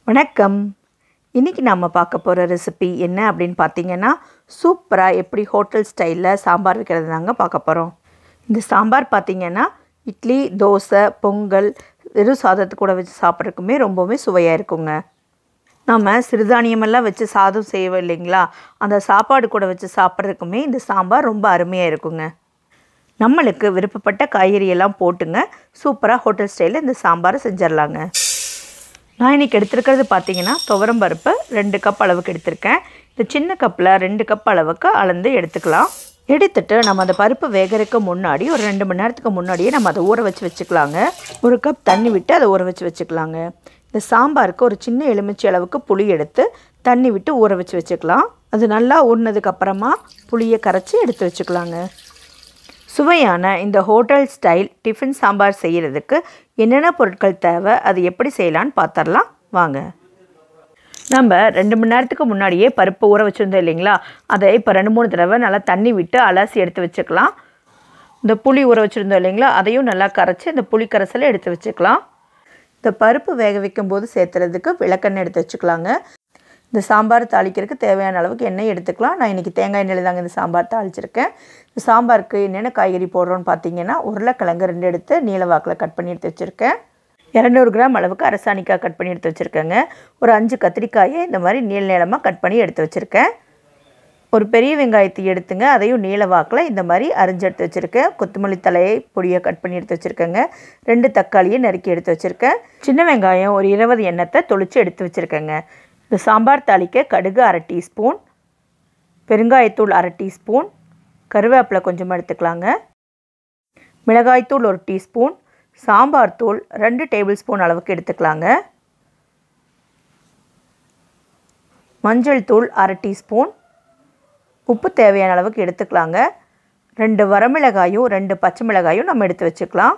வணக்கம் இன்றைக்கி நாம் பார்க்க போகிற ரெசிபி என்ன அப்படின்னு பார்த்தீங்கன்னா சூப்பராக எப்படி ஹோட்டல் ஸ்டைலில் சாம்பார் வைக்கிறது தாங்க பார்க்க போகிறோம் இந்த சாம்பார் பார்த்தீங்கன்னா இட்லி தோசை பொங்கல் வெறும் சாதத்து கூட வச்சு சாப்பிட்றதுக்குமே ரொம்பவுமே சுவையாக இருக்குங்க நம்ம சிறுதானியமெல்லாம் வச்சு சாதம் செய்வோம் இல்லைங்களா அந்த சாப்பாடு கூட வச்சு சாப்பிட்றதுக்குமே இந்த சாம்பார் ரொம்ப அருமையாக இருக்குங்க நம்மளுக்கு விருப்பப்பட்ட காய்கறியெல்லாம் போட்டுங்க சூப்பராக ஹோட்டல் ஸ்டைலில் இந்த சாம்பாரை செஞ்சிடலாங்க நான் இன்றைக்கி எடுத்துருக்கிறது பார்த்தீங்கன்னா துவரம் பருப்பு ரெண்டு கப் அளவுக்கு எடுத்திருக்கேன் இந்த சின்ன கப்பில் ரெண்டு கப் அளவுக்கு அளந்து எடுத்துக்கலாம் எடுத்துட்டு நம்ம அந்த பருப்பு வேகிறதுக்கு முன்னாடி ஒரு ரெண்டு மணி நேரத்துக்கு முன்னாடியே நம்ம அதை ஊற வச்சு வச்சுக்கலாங்க ஒரு கப் தண்ணி விட்டு அதை ஊற வச்சு வச்சுக்கலாங்க இந்த சாம்பாருக்கு ஒரு சின்ன எலுமிச்சை அளவுக்கு புளி எடுத்து தண்ணி விட்டு ஊற வச்சு வச்சுக்கலாம் அது நல்லா ஊறினதுக்கு அப்புறமா புளியை கரைச்சி எடுத்து வச்சுக்கலாங்க சுவையான இந்த ஹோட்டல் ஸ்டைல் டிஃபன் சாம்பார் செய்கிறதுக்கு என்னென்ன பொருட்கள் தேவை அது எப்படி செய்யலான்னு பார்த்துடலாம் வாங்க நம்ம ரெண்டு மணி நேரத்துக்கு முன்னாடியே பருப்பு ஊற வச்சுருந்தோம் இல்லைங்களா அதை இப்போ ரெண்டு மூணு தடவை நல்லா தண்ணி விட்டு அலசி எடுத்து வச்சுக்கலாம் இந்த புளி ஊற வச்சுருந்தோம் இல்லைங்களா அதையும் நல்லா கரைச்சி இந்த புளி கரைசலை எடுத்து வச்சுக்கலாம் இந்த பருப்பு வேக வைக்கும் போது சேர்த்துறதுக்கு விளக்கெண்ணெய் எடுத்து வச்சுக்கலாங்க இந்த சாம்பார் தாளிக்கிறதுக்கு தேவையான அளவுக்கு எண்ணெய் எடுத்துக்கலாம் நான் இன்றைக்கி தேங்காய் எண்ணெயில் தாங்க இந்த சாம்பார் தாளிச்சிருக்கேன் இந்த சாம்பாருக்கு என்னென்ன காய்கறி போடுறோன்னு பார்த்தீங்கன்னா உருளைக்கிழங்கு ரெண்டு எடுத்து நீல வாக்கில் கட் பண்ணி எடுத்து வச்சுருக்கேன் இரநூறு கிராம் அளவுக்கு அரசாணிக்காய் கட் பண்ணி எடுத்து வச்சுருக்கேங்க ஒரு அஞ்சு கத்திரிக்காயை இந்த மாதிரி நீள நீளமாக கட் பண்ணி எடுத்து வச்சுருக்கேன் ஒரு பெரிய வெங்காயத்தை எடுத்துங்க அதையும் நீல வாக்கில் இந்த மாதிரி அரிஞ்சு எடுத்து வச்சுருக்கேன் கொத்தமல்லி தலையை பொடியை கட் பண்ணி எடுத்து வச்சுருக்கேங்க ரெண்டு தக்காளியை நறுக்கி எடுத்து வச்சுருக்கேன் சின்ன வெங்காயம் ஒரு இருபது எண்ணத்தை தொளிச்சு எடுத்து வச்சுருக்கேங்க இந்த சாம்பார் தாளிக்க கடுகு அரை டீஸ்பூன் பெருங்காயத்தூள் அரை டீஸ்பூன் கருவேப்பிலை கொஞ்சமாக எடுத்துக்கலாங்க மிளகாய்த்தூள் ஒரு டீஸ்பூன் சாம்பார் தூள் ரெண்டு டேபிள் ஸ்பூன் அளவுக்கு எடுத்துக்கலாங்க மஞ்சள் தூள் அரை டீஸ்பூன் உப்பு தேவையான அளவுக்கு எடுத்துக்கலாங்க ரெண்டு வரமிளகாயும் ரெண்டு பச்சை மிளகாயும் நம்ம எடுத்து வச்சுக்கலாம்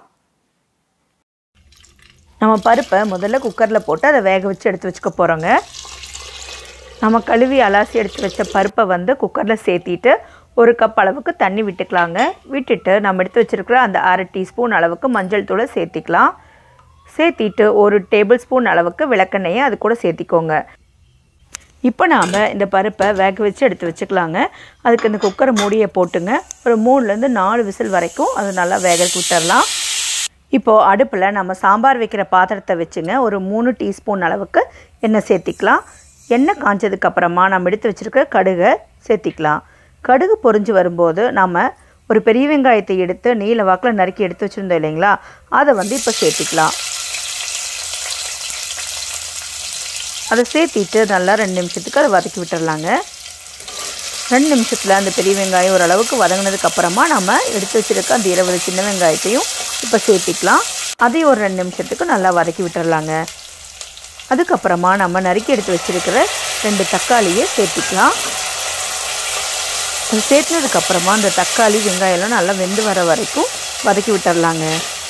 நம்ம பருப்பை முதல்ல குக்கரில் போட்டு அதை வேக வச்சு எடுத்து வச்சுக்க போகிறோங்க நம்ம கழுவி அலாசி எடுத்து வச்ச பருப்பை வந்து குக்கரில் சேர்த்திட்டு ஒரு கப் அளவுக்கு தண்ணி விட்டுக்கலாங்க விட்டுட்டு நம்ம எடுத்து வச்சுருக்கிற அந்த அரை டீஸ்பூன் அளவுக்கு மஞ்சள் தூளை சேர்த்திக்கலாம் சேர்த்திட்டு ஒரு டேபிள் ஸ்பூன் அளவுக்கு விளக்கெண்ணெயை அது கூட சேர்த்திக்கோங்க இப்போ நாம் இந்த பருப்பை வேக வச்சு எடுத்து வச்சுக்கலாங்க அதுக்கு இந்த குக்கரை மூடியை போட்டுங்க ஒரு மூணுலேருந்து நாலு விசில் வரைக்கும் அது நல்லா வேக விட்டுறலாம் இப்போது அடுப்பில் நம்ம சாம்பார் வைக்கிற பாத்திரத்தை வச்சுங்க ஒரு மூணு டீஸ்பூன் அளவுக்கு எண்ணெய் சேர்த்திக்கலாம் எண்ணெய் காஞ்சதுக்கு அப்புறமா நம்ம எடுத்து வச்சுருக்க கடுகை சேர்த்திக்கலாம் கடுகு பொறிஞ்சு வரும்போது நம்ம ஒரு பெரிய வெங்காயத்தை எடுத்து நீல வாக்கில் நறுக்கி எடுத்து வச்சுருந்தோம் இல்லைங்களா அதை வந்து இப்போ சேர்த்திக்கலாம் அதை சேர்த்திட்டு நல்லா ரெண்டு நிமிஷத்துக்கு அதை வதக்கி விட்டுறலாங்க ரெண்டு நிமிஷத்தில் அந்த பெரிய வெங்காயம் ஓரளவுக்கு வதங்கினதுக்கு அப்புறமா நம்ம எடுத்து வச்சுருக்க அந்த இருபது சின்ன வெங்காயத்தையும் இப்போ சேர்த்திக்கலாம் அதையும் ஒரு ரெண்டு நிமிஷத்துக்கு நல்லா வதக்கி விட்டுறலாங்க அதுக்கப்புறமா நம்ம நறுக்கி எடுத்து வச்சுருக்கிற ரெண்டு தக்காளியை சேர்த்திக்கலாம் அது சேர்த்துனதுக்கப்புறமா அந்த தக்காளி வெங்காயம்லாம் நல்லா வெந்து வர வரைக்கும் வதக்கி விட்டுறலாங்க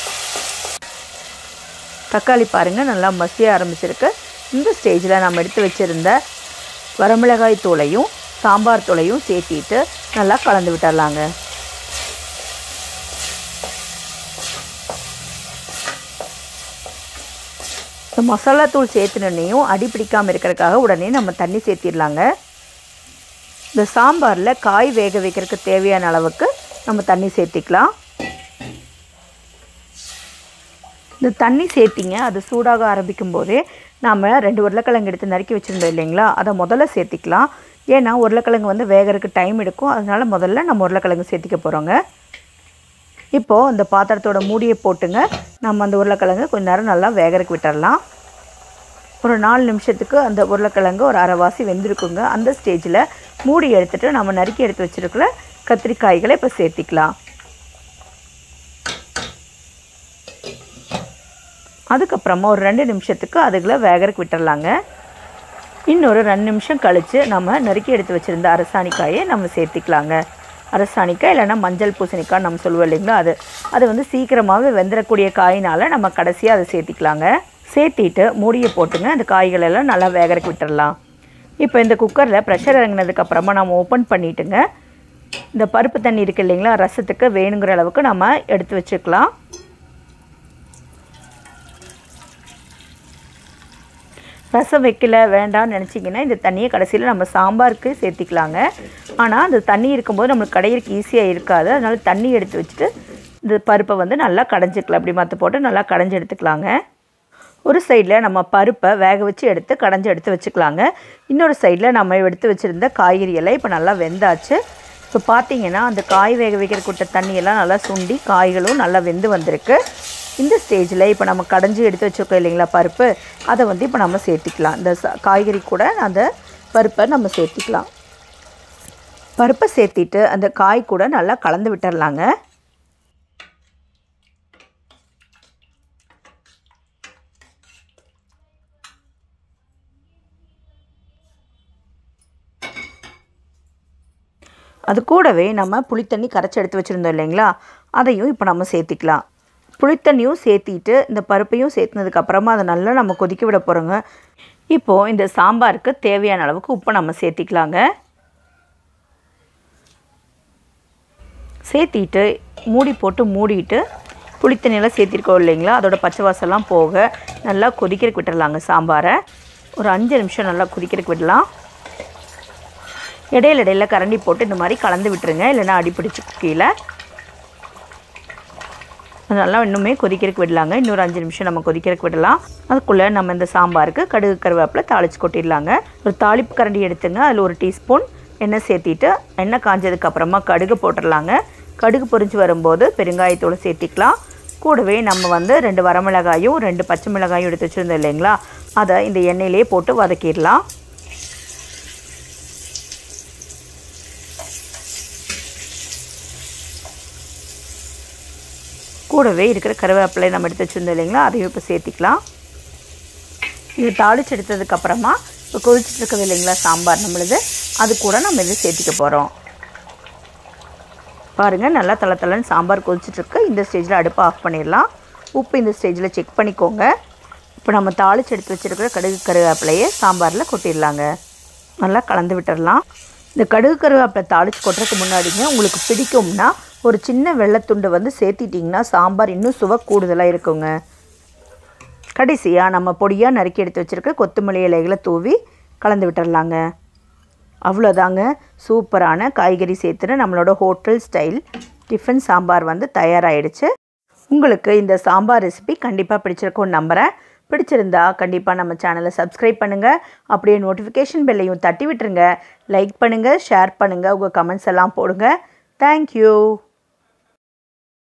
தக்காளி பாருங்கள் நல்லா மசிய ஆரம்பிச்சிருக்கு இந்த ஸ்டேஜில் நம்ம எடுத்து வச்சுருந்த வரமிளகாய் தூளையும் சாம்பார் தூளையும் சேர்த்திட்டு நல்லா கலந்து விட்டுறலாங்க இந்த மசாலா தூள் சேர்த்துனோன்னையும் அடி பிடிக்காமல் இருக்கிறதுக்காக உடனே நம்ம தண்ணி சேர்த்திடலாங்க இந்த சாம்பாரில் காய் வேக வைக்கிறதுக்கு தேவையான அளவுக்கு நம்ம தண்ணி சேர்த்திக்கலாம் இந்த தண்ணி சேர்த்திங்க அது சூடாக ஆரம்பிக்கும் போதே நாம் ரெண்டு உருளைக்கிழங்கு எடுத்து நறுக்கி வச்சுருந்தோம் இல்லைங்களா அதை முதல்ல சேர்த்திக்கலாம் ஏன்னா உருளைக்கிழங்கு வந்து வேகிறதுக்கு டைம் எடுக்கும் அதனால் முதல்ல நம்ம உருளைக்கிழங்கு சேர்த்திக்க போகிறோங்க இப்போது இந்த பாத்திரத்தோட மூடியை போட்டுங்க நம்ம அந்த உருளைக்கிழங்கு கொஞ்ச நேரம் நல்லா வேகிறதுக்கு விட்டுடலாம் ஒரு நாலு நிமிஷத்துக்கு அந்த உருளைக்கிழங்கு ஒரு அரைவாசி வெந்திருக்குங்க அந்த ஸ்டேஜில் மூடி எடுத்துகிட்டு நம்ம நறுக்கி எடுத்து வச்சுருக்கிற கத்திரிக்காய்களை இப்போ சேர்த்திக்கலாம் அதுக்கப்புறமா ஒரு ரெண்டு நிமிஷத்துக்கு அதுகளை வேகறக்கு விட்டுடலாங்க இன்னொரு ரெண்டு நிமிஷம் கழித்து நம்ம நறுக்கி எடுத்து வச்சுருந்த அரசாணிக்காயை நம்ம சேர்த்திக்கலாங்க அரசாணிக்காய் இல்லைன்னா மஞ்சள் பூசணிக்காய் நம்ம சொல்லுவோம் இல்லைங்களா அது அது வந்து சீக்கிரமாகவே வெந்துடக்கூடிய காயினால் நம்ம கடைசியாக அதை சேர்த்திக்கலாங்க சேர்த்திட்டு மூடியை போட்டுங்க அந்த காய்களெல்லாம் நல்லா வேகறக்கு விட்டுடலாம் இப்போ இந்த குக்கரில் ப்ரெஷர் இறங்கினதுக்கப்புறமா நம்ம ஓப்பன் பண்ணிவிட்டுங்க இந்த பருப்பு தண்ணி இருக்குது இல்லைங்களா ரசத்துக்கு வேணுங்கிற அளவுக்கு நம்ம எடுத்து வச்சுக்கலாம் ரசம் வைக்கல வேண்டாம்னு நினச்சிங்கன்னா இந்த தண்ணியை கடைசியில் நம்ம சாம்பாருக்கு சேர்த்திக்கலாங்க ஆனால் அந்த தண்ணி இருக்கும்போது நம்மளுக்கு கடையிறக்கு ஈஸியாக இருக்காது அதனால் தண்ணி எடுத்து வச்சுட்டு இந்த பருப்பை வந்து நல்லா கடைஞ்சிக்கலாம் அப்படி மற்ற போட்டு நல்லா கடைஞ்சி எடுத்துக்கலாங்க ஒரு சைடில் நம்ம பருப்பை வேக வச்சு எடுத்து கடைஞ்சி எடுத்து வச்சுக்கலாங்க இன்னொரு சைடில் நம்ம எடுத்து வச்சுருந்த காய்கறி எல்லாம் இப்போ நல்லா வெந்தாச்சு இப்போ பார்த்தீங்கன்னா அந்த காய் வேக வைக்கிற குட்ட தண்ணியெல்லாம் நல்லா சுண்டி காய்களும் நல்லா வெந்து வந்திருக்கு இந்த ஸ்டேஜில் இப்போ நம்ம கடைஞ்சி எடுத்து வச்சுருக்கோம் இல்லைங்களா பருப்பு அதை வந்து இப்போ நம்ம சேர்த்திக்கலாம் இந்த ச- காய்கறி கூட அந்த பருப்பை நம்ம சேர்த்திக்கலாம் பருப்பை சேர்த்திட்டு அந்த காய் கூட நல்லா கலந்து விட்டுறலாங்க அது கூடவே நம்ம புளித்தண்ணி கரைச்சி எடுத்து வச்சுருந்தோம் இல்லைங்களா அதையும் இப்போ நம்ம சேர்த்திக்கலாம் புளித்தண்ணியும் சேர்த்திட்டு இந்த பருப்பையும் சேர்த்துனதுக்கப்புறமா அதை நல்லா நம்ம கொதிக்க விட போகிறோங்க இப்போது இந்த சாம்பாருக்கு தேவையான அளவுக்கு உப்பை நம்ம சேர்த்திக்கலாங்க சேர்த்திட்டு மூடி போட்டு மூடிட்டு புளித்தண்ணியெல்லாம் சேர்த்திருக்கோம் இல்லைங்களா அதோட பச்சை வாசம்லாம் போக நல்லா கொதிக்கிறதுக்கு விட்டுறலாங்க சாம்பாரை ஒரு அஞ்சு நிமிஷம் நல்லா கொதிக்கிறதுக்கு விடலாம் இடையில இடையில கரண்டி போட்டு இந்த மாதிரி கலந்து விட்டுருங்க இல்லைன்னா அடி பிடிச்சி கீழே அது நல்லா இன்னுமே கொதிக்கிறதுக்கு விடலாங்க இன்னொரு அஞ்சு நிமிஷம் நம்ம கொதிக்கிறதுக்கு விடலாம் அதுக்குள்ளே நம்ம இந்த சாம்பாருக்கு கடுகு கருவேப்பில் தாளித்து கொட்டிடலாங்க ஒரு தாளிப்பு கரண்டி எடுத்துங்க அதில் ஒரு டீஸ்பூன் எண்ணெய் சேர்த்திட்டு எண்ணெய் காஞ்சதுக்கு அப்புறமா கடுகு போட்டுடலாங்க கடுகு பொரிஞ்சு வரும்போது பெருங்காயத்தூள் சேர்த்திக்கலாம் கூடவே நம்ம வந்து ரெண்டு வரமிளகாயும் ரெண்டு பச்சை மிளகாயும் எடுத்து வச்சுருந்தோம் இல்லைங்களா அதை இந்த எண்ணெயிலே போட்டு வதக்கிடலாம் கூடவே இருக்கிற கருவேப்பிலை நம்ம எடுத்து வச்சுருந்தோம் இல்லைங்களா அதையும் இப்போ சேர்த்திக்கலாம் இது தாளிச்சு எடுத்ததுக்கப்புறமா இப்போ கொதிச்சுட்டு இருக்குது இல்லைங்களா சாம்பார் நம்மளுது அது கூட நம்ம இது சேர்த்திக்க போகிறோம் பாருங்கள் நல்லா தலை தலைன்னு சாம்பார் கொதிச்சிட்ருக்கு இந்த ஸ்டேஜில் அடுப்பை ஆஃப் பண்ணிடலாம் உப்பு இந்த ஸ்டேஜில் செக் பண்ணிக்கோங்க இப்போ நம்ம தாளிச்சு எடுத்து வச்சுருக்கிற கடுகு கருவேப்பிலையை சாம்பாரில் கொட்டிடலாங்க நல்லா கலந்து விட்டுறலாம் இந்த கடுகு கருவேப்பிலை தாளித்து கொட்டுறதுக்கு முன்னாடிங்க உங்களுக்கு பிடிக்கும்னா ஒரு சின்ன வெள்ளைத்துண்டு வந்து சேர்த்திட்டிங்கன்னா சாம்பார் இன்னும் சுவை கூடுதலாக இருக்குங்க கடைசியாக நம்ம பொடியாக நறுக்கி எடுத்து வச்சுருக்க கொத்தமல்லி இலைகளை தூவி கலந்து விட்டுறலாங்க அவ்வளோதாங்க சூப்பரான காய்கறி சேர்த்துன நம்மளோட ஹோட்டல் ஸ்டைல் டிஃபன் சாம்பார் வந்து தயாராகிடுச்சு உங்களுக்கு இந்த சாம்பார் ரெசிபி கண்டிப்பாக பிடிச்சிருக்கும்னு நம்புகிறேன் பிடிச்சிருந்தா கண்டிப்பாக நம்ம சேனலை சப்ஸ்கிரைப் பண்ணுங்கள் அப்படியே நோட்டிஃபிகேஷன் பெல்லையும் தட்டி விட்டுருங்க லைக் பண்ணுங்கள் ஷேர் பண்ணுங்கள் உங்கள் கமெண்ட்ஸ் எல்லாம் போடுங்க தேங்க்யூ